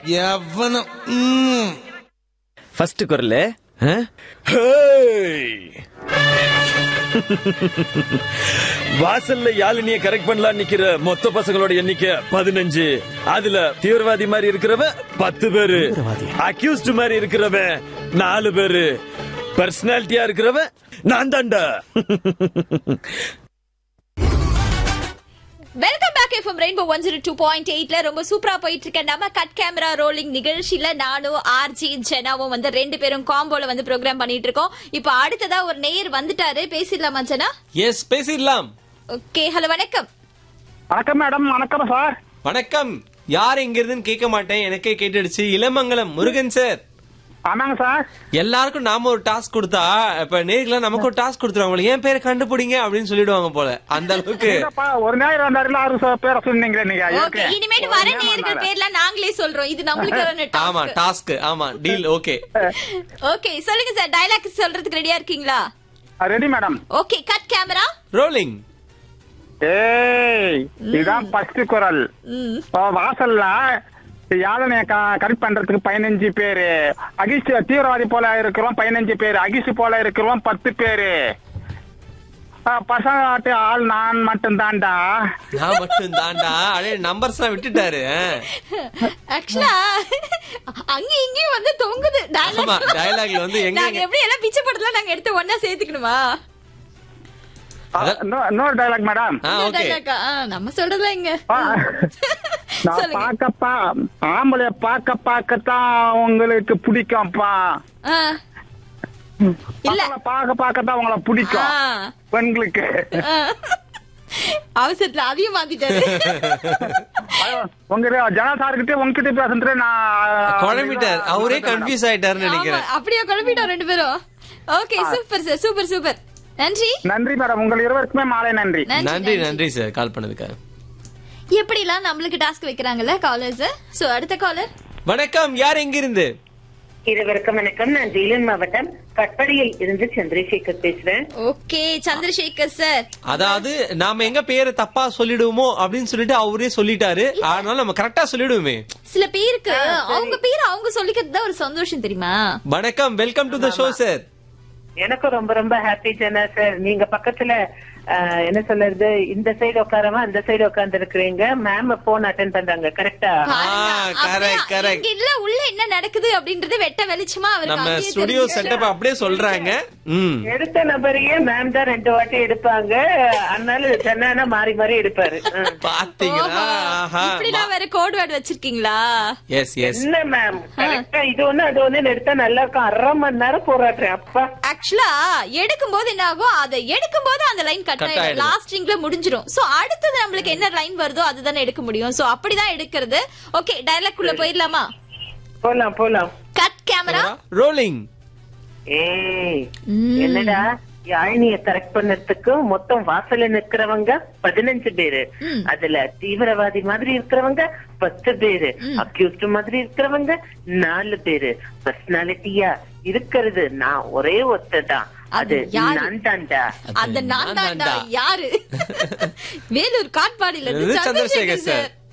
எவனும் ம். ஃபர்ஸ்ட் குரல் வாசல்ல யாழினிய கரெக்ட் பண்ணலாம் நிக்கிற மொத்த பசங்களோட எண்ணிக்கை பதினஞ்சு அதுல தீவிரவாதி மாதிரி இருக்கிறவன் பத்து பேரு அக்யூஸ்ட் மாதிரி இருக்கிறவன் நாலு பேரு பர்சனாலிட்டியா இருக்கிறவன் நான் தாண்டா welcome back FM rainbow one zero two point எயிட்ல ரொம்ப சூப்பரா போயிட்டு இருக்க நம்ம கட் கேமரா ரோலிங் நிகழ்ச்சியில நானும் ஆர்ஜி ஜெனாவும் வந்து ரெண்டு பேரும் காம்போல வந்து ப்ரோக்ராம் பண்ணிட்டு இருக்கோம் இப்போ அடுத்ததா ஒரு நேயர் வந்துட்டாரு பேசிடலாமா ஜெனா எஸ் பேசிடலாம் ஓகே ஹலோ வணக்கம் வணக்கம் மேடம் வணக்கம் சார் வணக்கம் யார் எங்க இருந்துன்னு கேட்க மாட்டேன் எனக்கே கேட்டுடுச்சு இளமங்கலம் முருகன் சார் ஆமாங்க சார் எல்லாருக்கும் நாம ஒரு டாஸ்க் கொடுத்தா இப்ப நேர்ல நமக்கு ஒரு டாஸ்க் கொடுத்துருவாங்க என் பேரை கண்டுபிடிங்க அப்படின்னு சொல்லிடுவாங்க போல அந்த அளவுக்கு இல்லப்பா, ஒரு நேரம் ரெண்டாயிரம் ஆறு ச- பேரை சொன்னீங்களே நீங்க ஓகே இருக்கு. இனிமேட்டு ஒரு வர நேரம் நேயர்கள் வந்தாரு. பேர்லாம் நாங்களே சொல்றோம் இது நம்மளுக்கு ஆமா டாஸ்க் ஆமா டீல் ஓகே ஓகே சொல்லுங்க சார் டயலாக் சொல்றதுக்கு ரெடியா இருக்கீங்களா ஆ, ready madam okay cut camera rolling ஏய் இதுதான் ஃபர்ஸ்ட் குரல் ம் இப்போ வாசல்ல யாதனைய கரெக்ட் பண்றதுக்கு பதினஞ்சு பேரு அகிஷ் தீவிரவாதி போல இருக்கிறோம் பதினஞ்சு பேரு அகிஷ் போல இருக்கிறோம் பத்து பேரு ஆ, பசங்க ஆள் நான் மட்டும் தான்டா நான் மட்டும் தாண்டா அடே நம்பர்ஸ் எல்லாம் விட்டுட்டாரு ஆ. ஆக்சுவலா அங்க இங்கேயும் வந்து தொங்குது ஆமா, dialogue. dialogue ல வந்து எங்க- நாங்க எப்படி எல்லாம் பிச்சை படத்துல நாங்க எடுத்து ஒன்னா சேர்த்துக்கணுமா ஆ, இன்னொ- இன்னொரு டைலாக் மேடம் ஆ இந்த ஓகே dialogue ஆ, நம்ம சொல்றதுல எங்க ஆ. நான் சொல்லுங்க. பாக்கப்பா ஆம்பளைய பாக்க பாக்கத்தான் உங்களுக்கு பிடிக்கும்ப்பா ஆ. இல்ல பசங்களை பாக்க பாக்கத்தான் உங்களை பிடிக்கும் ஆ. பெண்களுக்கு ஆ. அவசரத்துல அதையும் மாத்திட்டாரு ஐயோ, உங்க ஜனா சார்கிட்ட உங்ககிட்ட பேசுறது நான் குழம்பிட்டார் அவரே கன்ஃபியூஸ் ஆயிட்டாருன்னு ஆமா, நினைக்கிறேன் அப்படியே குழப்பிட்டோம் ரெண்டு பேரும் okay super sir super super நன்றி நன்றி மேடம் உங்கள் இருவருக்குமே மாலை நன்றி நன்றி நன்றி சார் கால் பண்ணதுக்காக எப்படிலாம் நம்மளுக்கு டாஸ்க் வைக்கிறாங்கல்ல காலர்ஸ் சோ அடுத்த காலர் வணக்கம் யார் எங்க இருந்து இருவருக்கும் வணக்கம் நான் வேலூர் மாவட்டம் கட்படியில் இருந்து சந்திரசேகர் பேசுறேன் ஓகே சந்திரசேகர் சார் அதாவது நாம எங்க பேரை தப்பா சொல்லிடுவோமோ அப்படின்னு சொல்லிட்டு அவரே சொல்லிட்டாரு அதனால நம்ம கரெக்டா சொல்லிடுவோமே சில பேருக்கு அவங்க பேர் அவங்க சொல்லிக்கிறது தான் ஒரு சந்தோஷம் தெரியுமா வணக்கம் welcome to the show sir எனக்கும் ரொம்ப ரொம்ப ஹாப்பி ஜனா சார் நீங்க பக்கத்துல ஆஹ், என்ன சொல்றது இந்த சைடு உட்காராம அந்த சைடு உட்கார்ந்து இருக்கிறீங்க மேம் போன் அட்டன் பண்றாங்க கரெக்டா பாருங்க, correct, அப்படியே correct. இங்க இல்ல உள்ள என்ன நடக்குது அப்படின்றது வெட்ட வெளிச்சமா அவருக்கு நம்ம அங்கேயே ஸ்டுடியோ தெரிஞ்சுச்சு. செட்டப் அப்படியே சொல்றாங்க ம் எடுத்த நபரையே மேம் தான் ரெண்டு வாட்டி எடுப்பாங்க அதனால ஜனானா மாறி மாறி எடுப்பாரு ம். பாத்தீங்களா ஆஹா இப்படிலாம் வேற கோட் வேர்டு வச்சிருக்கீங்களா எஸ் எஸ் என்ன மேம் கரெக்டா இது ஒண்ணு அது ஒண்ணு எடுத்தா நல்லா இருக்கும் அரை மணி நேரம் போராடுறேன் அப்பா ஆக்சுவலா எடுக்கும் போது என்ன ஆகும் அதை எடுக்கும் போது அந்த லைன் கட் Cut ஆயிடும் ஆயிடுது. லாஸ்ட் ரிங்ல முடிஞ்சிரும் சோ அடுத்தது நம்மளுக்கு என்ன லைன் வருதோ அதுதானே எடுக்க முடியும் சோ அப்படிதான் எடுக்கிறது ஓகே டயலாக் உள்ள போயிடலாமா போலாம் போலாம் கட் கேமரா ரோலிங் ஏய் என்னடா யாழினிய கரெக்ட் பண்ணதுக்கு மொத்தம் வாசல்ல நிக்கிறவங்க பதினஞ்சு பேரு அதுல தீவிரவாதி மாதிரி இருக்கிறவங்க பத்து பேரு அக்யூஸ்ட் மாதிரி இருக்கிறவங்க நாலு பேரு பர்சனாலிட்டியா இருக்கிறது நான் ஒரே ஒத்ததான் அது அது யாரு? நான் தான்டா அந்த நான் நான் தான்டா தான்டா. யாரு வேலூர் காட்பாடியில இது இருந்து சந்திரசேகர் சந்திரசேகர் சார். சார்